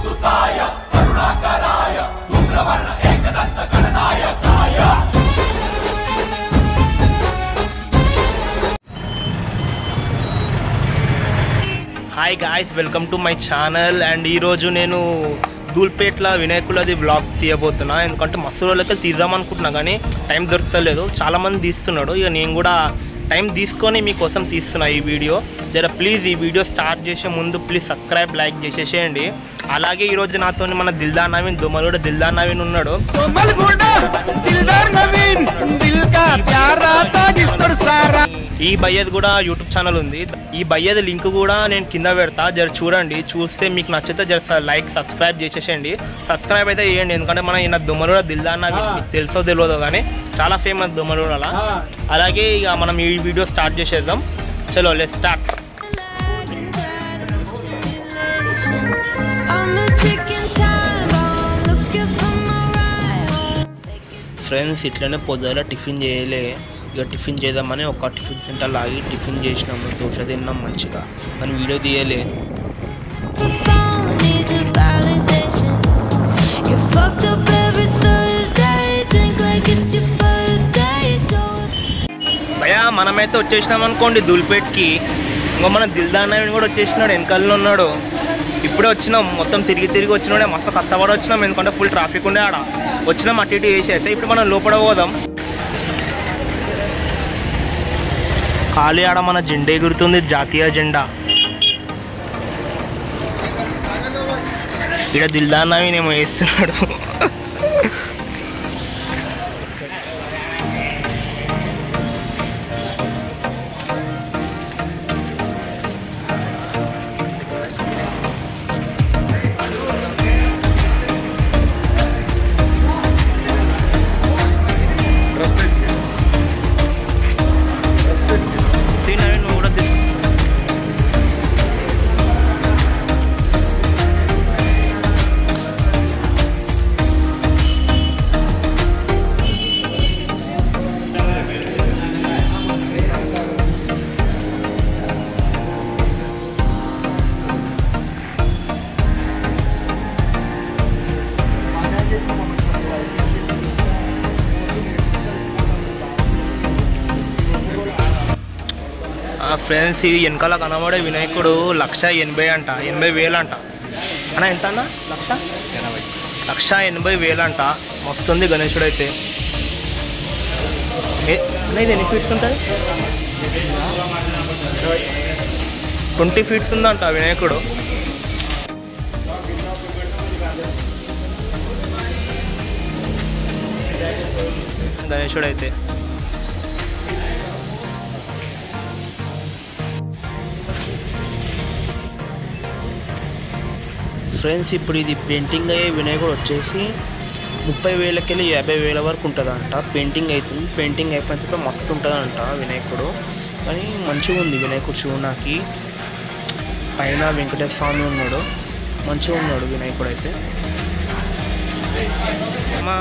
Hi guys welcome to my channel and ఈరోజు నేను ధూల్పేట్ల వినాయకులది blog తీయబోతున్నా ఎందుకంటే మస్తు రోజులకి తీద్దాం అనుకుంటున్నా కానీ టైం దొరుకుతలేదు చాలా మంది తీస్తున్నాడు ఇక నేను కూడా టైం తీసుకొని మీకోసం తీస్తున్నా ఈ వీడియో జర ప్లీజ్ ఈ వీడియో స్టార్ట్ చేసే ముందు ప్లీజ్ సబ్స్క్రైబ్ లైక్ చేసేసేయండి అలాగే ఈరోజు నాతో మన దిల్దా నవీన్ దుమ్మలు కూడా దిల్దా నవీన్ ఉన్నాడు कोमल घोड़ा दिलदार नवीन दिल का प्यारा तागिस्तड़ सारा ఈ బయ్యది కూడా యూట్యూబ్ ఛానల్ ఉంది ఈ బయ్యది లింక్ కూడా నేను కింద పెడతా జర చూడండి చూస్తే మీకు నచ్చితే జర లైక్ సబ్స్క్రైబ్ చేసేసేయండి సబ్స్క్రైబ్ అయితే చేయండి ఎందుకంటే మన ఈయన దుమ్మలూడ దిల్దా అన్న మీకు తెలుసో తెలియదో కానీ చాలా ఫేమస్ దుమ్మలూడ అలా అలాగే ఇక మనం ఈ వీడియో స్టార్ట్ చేసేద్దాం చలో let start I'm a ticking time bomb, looking for my ride home. Friends ఇట్లనే పొద్దున టిఫిన్ చేయలే ఇక టిఫిన్ చేద్దామని ఒక టిఫిన్ సెంటర్ లాగి టిఫిన్ చేసినాము దోశ తిన్నాం మంచిగా కానీ వీడియో తీయలే The phone needs a validation. You fucked up every Thursday, drink like it's your birthday, so భయా మనమైతే వచ్చేసినాం అనుకోండి ధూల్పేట్కి ఇంకో మన దిల్దాన్ నవీన్ కూడా వచ్చేసినాడు వెనకాలలో ఉన్నాడు ఇప్పుడే వచ్చినాం మొత్తం తిరిగి తిరిగి వచ్చినాడే మస్తు కష్టపడి వచ్చినాం ఎందుకంటే ఫుల్ ట్రాఫిక్ ఉండే ఆడ వచ్చినాం అటు ఇటు వేసి అయితే ఇప్పుడు మనం లోపల పోదాం ఖాళీ ఆడ మన జెండా ఎగురుతుంది జాతీయ జెండా ఇక్కడ దిల్దాన్ నవీన్ ఏమో వేస్తున్నాడు తీ నవీన్ నువ్వు కూడా తీసుకో ఫ్రెండ్స్ ఇది వెనకాల కనబడే వినాయకుడు లక్ష ఎనభై అంట ఎనభై వేలు అంట అన్న ఎంత అన్న లక్ష లక్ష ఎనభై వేలు అంట మస్తుంది గణేశుడు అయితే ఏ- అన్న ఇది ఎన్ని ఫీట్స్ ఉంటుంది ట్వంటీ ఫీట్స్ ఉందంట వినాయకుడు గణేశుడు అయితే ఫ్రెండ్స్ ఇప్పుడు ఇది పెయింటింగ్ అయ్యే వినాయకుడు వచ్చేసి ముప్పై వేలకెళ్ళి యాభై వేల వరకు ఉంటుందంట పెయింటింగ్ అవుతుంది పెయింటింగ్ అయిపోయిన తర్వాత మస్తు ఉంటుందంట వినాయకుడు కానీ మంచిగా ఉంది వినాయకుడు చూడడానికి పైన వెంకటేశ్వర స్వామి ఉన్నాడు మంచిగా ఉన్నాడు వినాయకుడు అయితే మా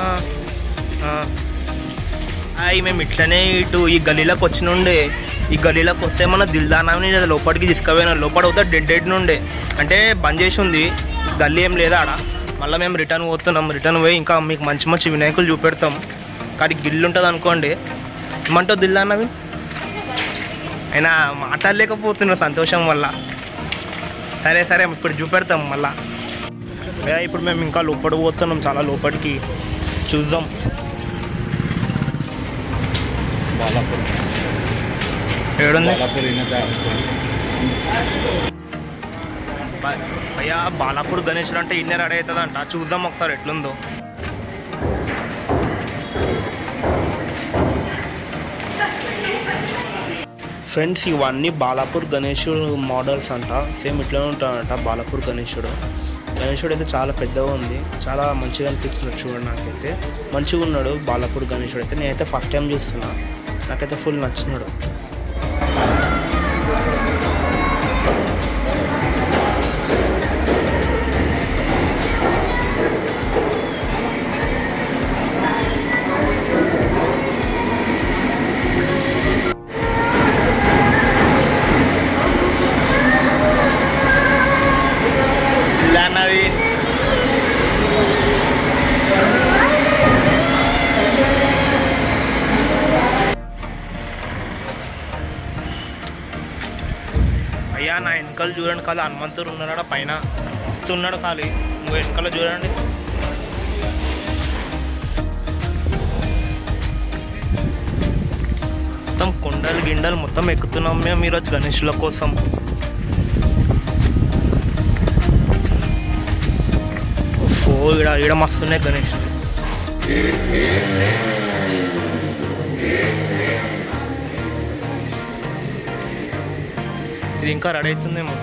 అయ్యి మేము ఇట్లనే ఇటు ఈ గలీలోకి వచ్చినుండే ఈ గలీలోకి వస్తే మన దిల్దానాని లోపలికి తీసుకుపోయినా లోపల అవుతా డెడ్ డెడ్ నుండే అంటే బంద్ చేసి ఉంది గల్లీ ఏం లేదా ఆడ మళ్ళీ మేము రిటర్న్ పోతున్నాం రిటర్న్ పోయి ఇంకా మీకు మంచి మంచి వినాయకులు చూపెడతాం కానీ గిల్లు ఉంటుంది అనుకోండి ఏమంటావు దిల్దానవి అయినా మాట్లాడలేకపోతున్నా సంతోషం వల్ల సరే సరే ఇప్పుడు చూపెడతాం మళ్ళా ఏ, ఇప్పుడు మేము ఇంకా లోపల పోతున్నాం చాలా లోపలికి చూద్దాం ఏడుంది బ- అయ్యా బాలాపూర్ గణేశుడు అంటే ఇన్నర్ రెడీ అవుతుందంట చూద్దాం ఒకసారి ఎట్లుందో ఫ్రెండ్స్ ఇవన్నీ బాలాపూర్ గణేశుడు మోడల్స్ అంట సేమ్ ఇట్లనే ఉంటాడంట బాలాపూర్ గణేశుడు గణేశుడు అయితే చాలా పెద్దగా ఉంది చాలా మంచిగా అనిపిస్తున్నాడు చూడండి నాకైతే మంచిగా ఉన్నాడు బాలాపూర్ గణేశుడు అయితే నేనైతే ఫస్ట్ టైం చూస్తున్నా నాకైతే ఫుల్ నచ్చినాడు చూడండి ఖాళీ హనుమంతుడు ఉన్నాడు ఆడ పైన వస్తున్నాడు ఖాళీ ఇంకో వెనకాల చూడండి మొత్తం కొండలు గిండలు మొత్తం ఎక్కుతున్నాం మేము ఈరోజు గణేష్ల కోసం ఓ ఈడ ఈడ మస్తున్నాయి గణేష్ ఇది ఇంకా రెడీ అవుతుందేమో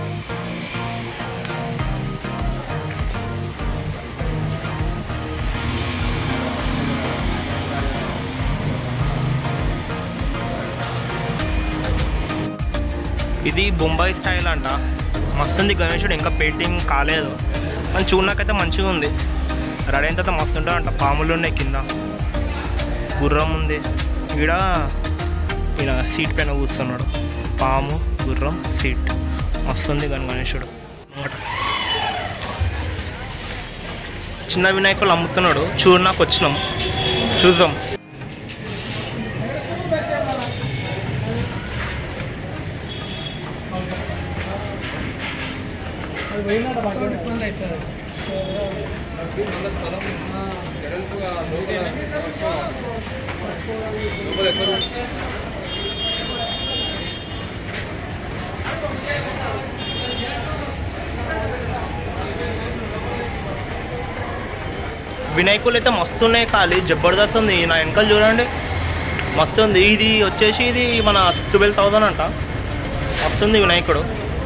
ఇది బొంబాయి స్టైల్ అంట మస్తుంది గణేశుడు ఇంకా పెయింటింగ్ కాలేదు కానీ చూడనాకైతే మంచిగా ఉంది రెడీ అయిన తర్వాత మస్తు ఉంటుంది అంట పాములు ఉన్నాయి కింద గుర్రం ఉంది ఈడ ఈయన సీట్ పైన కూర్చున్నాడు పాము గుర్రం సీట్ మస్తుంది కానీ గణేశుడు ముంగట. చిన్న వినాయకులు అమ్ముతున్నాడు చూడు నాకు వచ్చినాం చూద్దాం వినాయకులు అయితే మస్తు ఉన్నాయి ఖాళీ జబర్దస్త్ ఉంది నా వెనకాల చూడండి మస్తు ఉంది ఇది వచ్చేసి ఇది మన ట్వెల్వ్ థౌజండ్ అంట మస్తుంది వినాయకుడు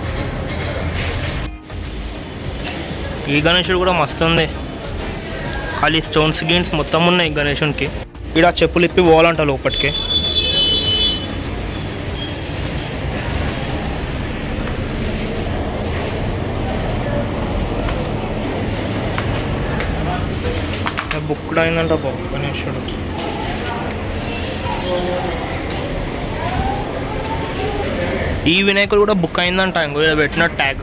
ఈ గణేశుడు కూడా మస్తు ఉంది ఖాళీ స్టోన్స్ గీన్స్ మొత్తం ఉన్నాయి గణేశునికి ఇక్కడ చెప్పులు ఇప్పి పోవాలంట లోపలికి బుక్ అయిందంట బాబు గణేశుడు ఈ వినాయకుడు కూడా బుక్ అయిందంట ఇంకో ఏదో పెట్టిన ట్యాగ్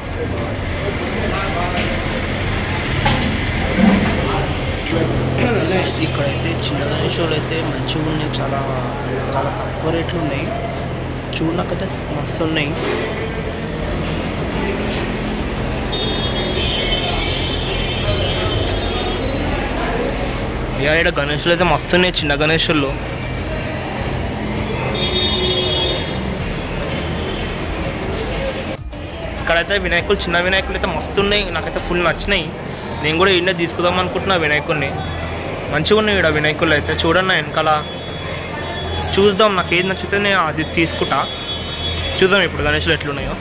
ఇక్కడైతే చిన్న గణేశులు అయితే మంచిగా ఉన్నాయి చాలా చాలా తక్కువ రేట్లు ఉన్నాయి చూడనాకైతే మస్తు ఉన్నాయి ఇక ఇక్కడ గణేశులు అయితే మస్తున్నాయి చిన్న గణేశులు ఇక్కడైతే వినాయకులు చిన్న వినాయకులు అయితే మస్తున్నాయి నాకైతే ఫుల్ నచ్చినాయి నేను కూడా ఇండే తీసుకుందాం అనుకుంటున్నా వినాయకుడిని మంచిగా ఉన్నాయి ఇక్కడ వినాయకులు అయితే చూడండి వెనకాల చూద్దాం నాకు ఏది నచ్చితే నేను అది తీసుకుంటా చూద్దాం ఇప్పుడు గణేశులు ఎట్లున్నాయో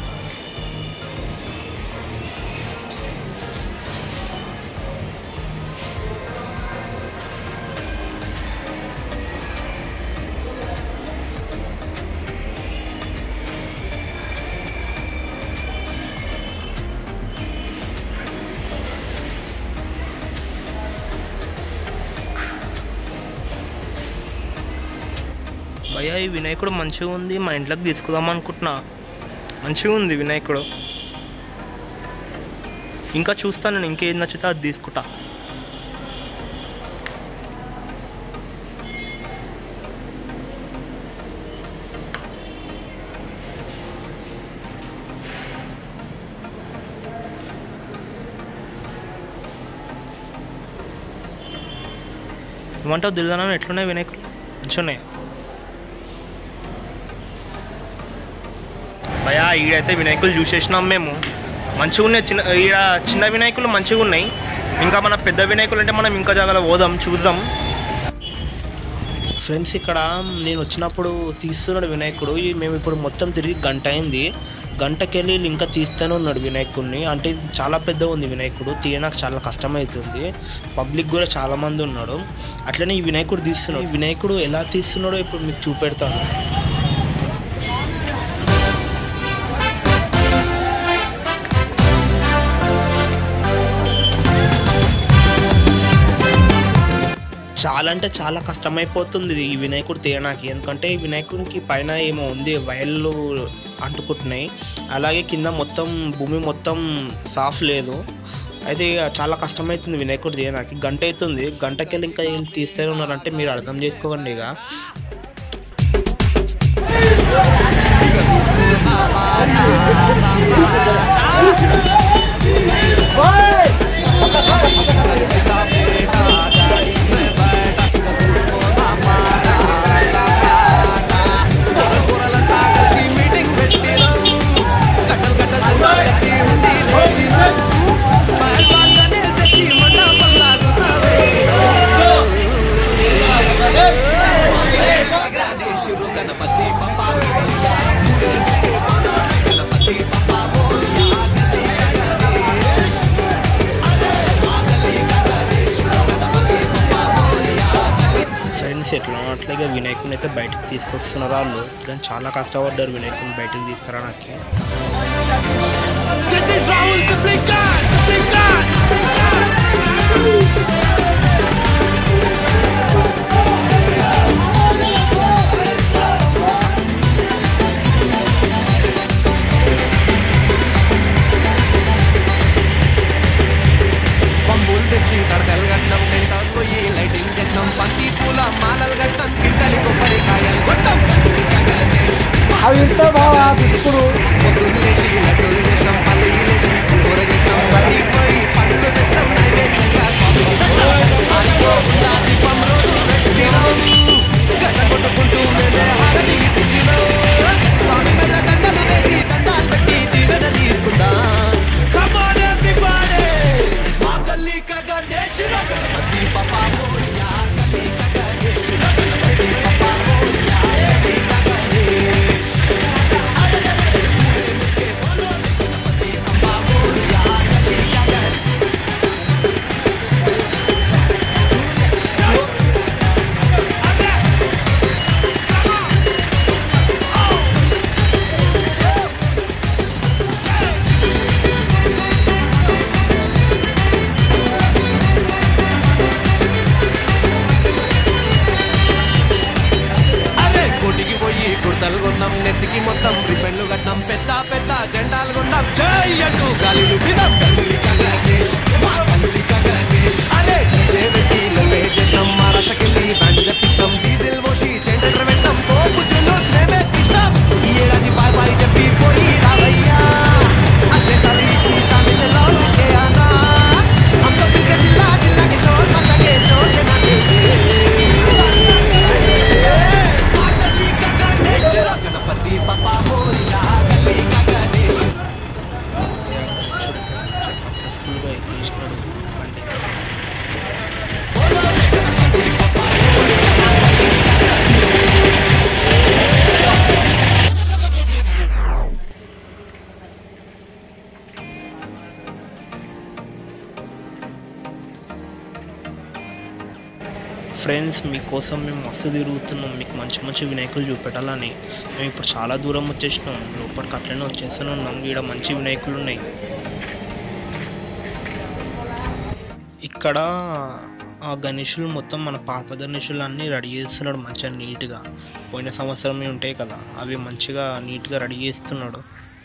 భయ్యా ఈ వినాయకుడు మంచిగా ఉంది మా ఇంట్లోకి తీసుకుందాం అనుకుంటున్నా మంచిగా ఉంది వినాయకుడు ఇంకా చూస్తాను నేను ఇంకేది నచ్చితే అది తీసుకుంటా ఏమంటావు దిల్దానా ఎట్లున్నాయి వినాయకుడు మంచిగా ఉన్నాయి భయా ఈడైతే వినాయకులు చూసేసినాం మేము మంచిగా ఉన్నాయి చిన్న ఈడ చిన్న వినాయకులు మంచిగా ఉన్నాయి ఇంకా మన పెద్ద వినాయకులు అంటే మనం ఇంకా జాగాలో పోదాం చూద్దాం ఫ్రెండ్స్ ఇక్కడ నేను వచ్చినప్పుడు తీస్తున్నాడు వినాయకుడు ఈ మేము ఇప్పుడు మొత్తం తిరిగి గంట అయింది గంటకెళ్ళి ఇంకా తీస్తూనే ఉన్నాడు వినాయకుడిని అంటే ఇది చాలా పెద్ద ఉంది వినాయకుడు తీయడానికి చాలా కష్టమవుతుంది పబ్లిక్ కూడా చాలా మంది ఉన్నాడు అట్లనే ఈ వినాయకుడు తీస్తున్నాడు ఈ వినాయకుడు ఎలా తీస్తున్నాడో ఇప్పుడు మీకు చూపెడతాను చాలా అంటే చాలా కష్టమైపోతుంది ఈ వినాయకుడు తీయడానికి ఎందుకంటే ఈ వినాయకుడికి పైన ఏమో ఉంది వైర్లు అంటుకుంటున్నాయి అలాగే కింద మొత్తం భూమి మొత్తం సాఫ్ లేదు అయితే ఇక చాలా కష్టమవుతుంది వినాయకుడు తీయడానికి గంట అవుతుంది గంటకెళ్ళి ఇంకా ఏం తీస్తూనే ఉన్నారంటే మీరు అర్థం చేసుకోకండి ఇక ఇక చూసుకో ఆ పాట ఫ్రెండ్స్ ఎట్లా అట్లాగే వినాయకుని అయితే బయటకు తీసుకొస్తున్నారు వాళ్ళు కానీ చాలా కష్టపడ్డారు వినాయకుని బయటకు తీసుకురావడానికి This is Raul the Big God! Big God! పంబులు తెచ్చి తడకలు కట్నం టెంటాలు పోయి లైటింగ్ తెచ్చినాం బంతి పూల మాలలు కట్నం కింటలి కొబ్బరికాయలు కొట్టం అవి ఇంత బాగా ఇప్పుడు పొద్దున్న లేచి లడ్డూలు చేసినాం పల్లి లేచి కూర చేసినాం బండి పోయి పండ్లు తెచ్చినాం నైవేద్యంగా స్వామికి పెట్టాం. ఆరిపోకుండా దీపం రోజు పెట్టినాం గడ్డ కొట్టుకుంటూ మేమే హారతి ఇచ్చినాం స్వామి మెల్ల దండలు వేసి దండాలు పెట్టి దీవెన తీసుకుందాం Come on, everybody! మా గల్లీ గణేష్ గణపతి పప్పా మోరియా గల్లీ గణేష్ గణపతి పప్పా మోరియా గల్లీ గణేష్ గణపతి పప్పా మోరియా గల్లీ గణేష్ అరే కోటికి పోయి కుర్తలు కొన్నాం నెత్తికి మొత్తం రిబ్బన్లు కట్టాం పెద్ద పెద్ద జెండాలు కొన్నాం జై అంటూ గాలిలు వినాం గల్లిక గణేష్ మా గల్లిక గణేష్ అరే డీజే పెట్టి లొల్లే చేసినాం మా రషకెళ్ళి బ్యాండ్ తెప్పించినాం డీజిల్ పోసి జెండర్ పెట్టాం తోపు జులూస్ మేమే తీసినాం ఈ ఏడాది బాయ్ బాయ్ చెప్పి పోయి రావయ్యా అదే సారి సామి से लौट के आना हम तो मिलकर चिल्ला चिल्ला के शोर मचा के जोर से नाचेंगे गली का गणेश गणपति पप्पा मोरिया गली का गणेश సక్సెస్ఫుల్గా తీసినాడు బండి ఫ్రెండ్స్ మీకోసం మేము మస్తు తిరుగుతున్నాం మీకు మంచి మంచి వినాయకులు చూపెట్టాలని మేము ఇప్పుడు చాలా దూరం వచ్చేసినాం లోపలికి అట్లనే వచ్చేస్తూనే ఉన్నాం ఇక్కడ మంచి వినాయకులు ఉన్నాయి ఇక్కడ ఆ గణేషులు మొత్తం మన పాత గణేషులు అన్నీ రెడీ చేస్తున్నాడు మంచిగా నీట్గా పోయిన సంవత్సరం ఉంటాయి కదా అవి మంచిగా నీట్గా రెడీ చేస్తున్నాడు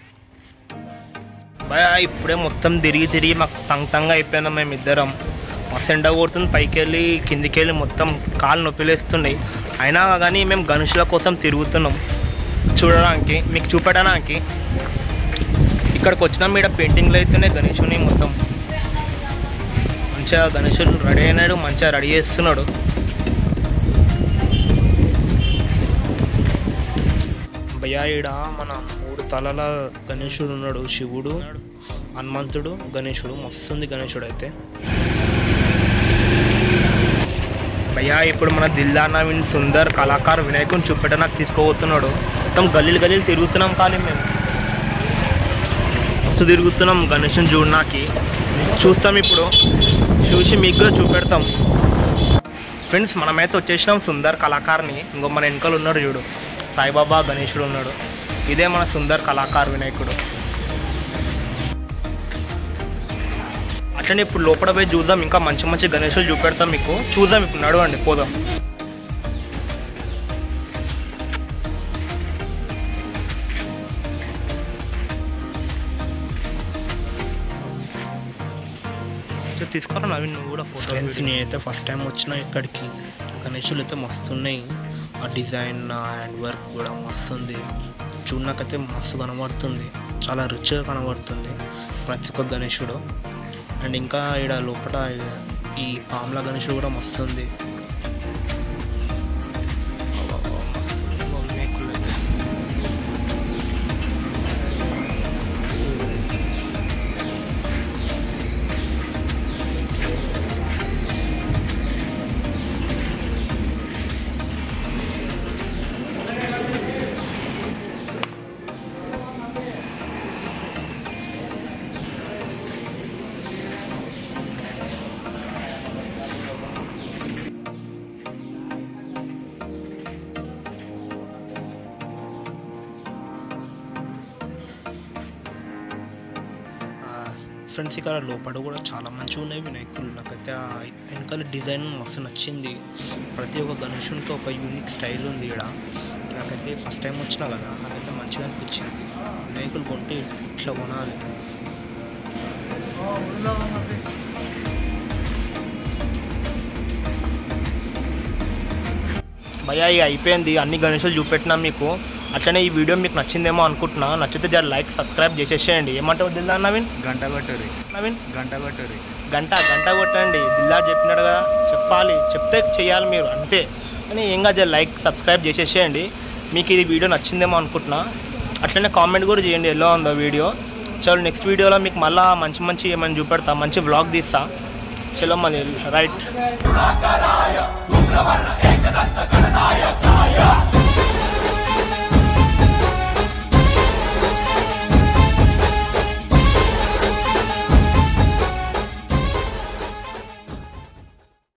భయ ఇప్పుడే మొత్తం తిరిగి తిరిగి మాకు తంగ్ తంగ్ అయిపోయినాం మేము ఇద్దరం మస్తు ఎండ కొడుతుంది పైకి వెళ్ళి కిందికి వెళ్ళి మొత్తం కాలు నొప్పిలేస్తున్నాయి అయినా కానీ మేము గణేషుల కోసం తిరుగుతున్నాం చూడడానికి మీకు చూపెట్టడానికి ఇక్కడికి వచ్చినాం ఇక్కడ పెయింటింగ్లు అవుతున్నాయి గణేషుని మొత్తం మంచిగా గణేషుడు రెడీ అయినాడు మంచిగా రెడీ చేస్తున్నాడు భయ్యా ఈడ మన మూడు తలల గణేశుడు ఉన్నాడు శివుడు హనుమంతుడు గణేశుడు మస్తుంది గణేశుడు అయితే భయ్యా ఇప్పుడు మన దిల్లా నవీన్ సుందర్ కళాకారు వినాయకుని చూపెట్టడానికి తీసుకోబోతున్నాడు మొత్తం గల్లీలు గల్లీలు తిరుగుతున్నాం కానీ మేము మస్తు తిరుగుతున్నాం గణేషుని చూడడానికి చూస్తాం ఇప్పుడు చూసి మీకు కూడా చూపెడతాం ఫ్రెండ్స్ మనమైతే వచ్చేసినాం సుందర్ కళాకారుని ఇంకో మన వెనకాల ఉన్నాడు చూడు సాయిబాబా గణేశుడు ఉన్నాడు ఇదే మన సుందర్ కళాకారు వినాయకుడు అట్లనే ఇప్పుడు లోపల పోయి చూద్దాం ఇంకా మంచి మంచి గణేశులు చూపెడతాం మీకు చూద్దాం ఇప్పుడు నడవండి పోదాం సో తీసుకోరా నవీన్ నువ్వు కూడా ఫోటో ఫ్రెండ్స్ నేనైతే ఫస్ట్ టైం వచ్చిన ఇక్కడికి గణేశులు అయితే మస్తు ఉన్నాయి ఆ డిజైన్ ఆ హ్యాండ్ వర్క్ కూడా మస్తు ఉంది చూడనాకైతే మస్తు కనబడుతుంది చాలా రిచ్గా కనబడుతుంది ప్రతి ఒక్క గణేశుడు అండ్ ఇంకా ఇక్కడ లోపల ఈ పాముల గణేశుడు కూడా మస్తు ఉంది ఫ్రెండ్స్ ఇక్కడ లోపల కూడా చాలా మంచిగా ఉన్నాయి వినాయకులు నాకైతే ఆ వెనకాల డిజైన్ మస్తు నచ్చింది ప్రతి ఒక్క గణేశునికి ఒక యూనిక్ స్టైల్ ఉంది ఇక్కడ నాకైతే ఫస్ట్ టైం వచ్చినా కదా నాకైతే మంచిగా అనిపించింది వినాయకులు కొంటే ఇట్లా కొనాలి భయ్యా ఇక అయిపోయింది అన్ని గణేషులు చూపెట్టినా మీకు అట్లనే ఈ వీడియో మీకు నచ్చిందేమో అనుకుంటున్నా నచ్చితే జర లైక్ సబ్స్క్రైబ్ చేసేసేయండి ఏమంటావు దిల్దా నవీన్ గంట కొట్టరు నవీన్ గంట కొట్టరు గంట గంట కొట్టండి దిల్లా చెప్పినాడు కదా చెప్పాలి చెప్తే చేయాలి మీరు అంతే కానీ ఏం కాదు జర లైక్ సబ్స్క్రైబ్ చేసేసేయండి మీకు ఇది వీడియో నచ్చిందేమో అనుకుంటున్నా అట్లనే కామెంట్ కూడా చేయండి ఎలా ఉందో వీడియో చలో నెక్స్ట్ వీడియోలో మీకు మళ్ళీ మంచి మంచి ఏమైనా చూపెడతా మంచి వ్లాగ్ తీస్తా చలో మళ్ళీ రైట్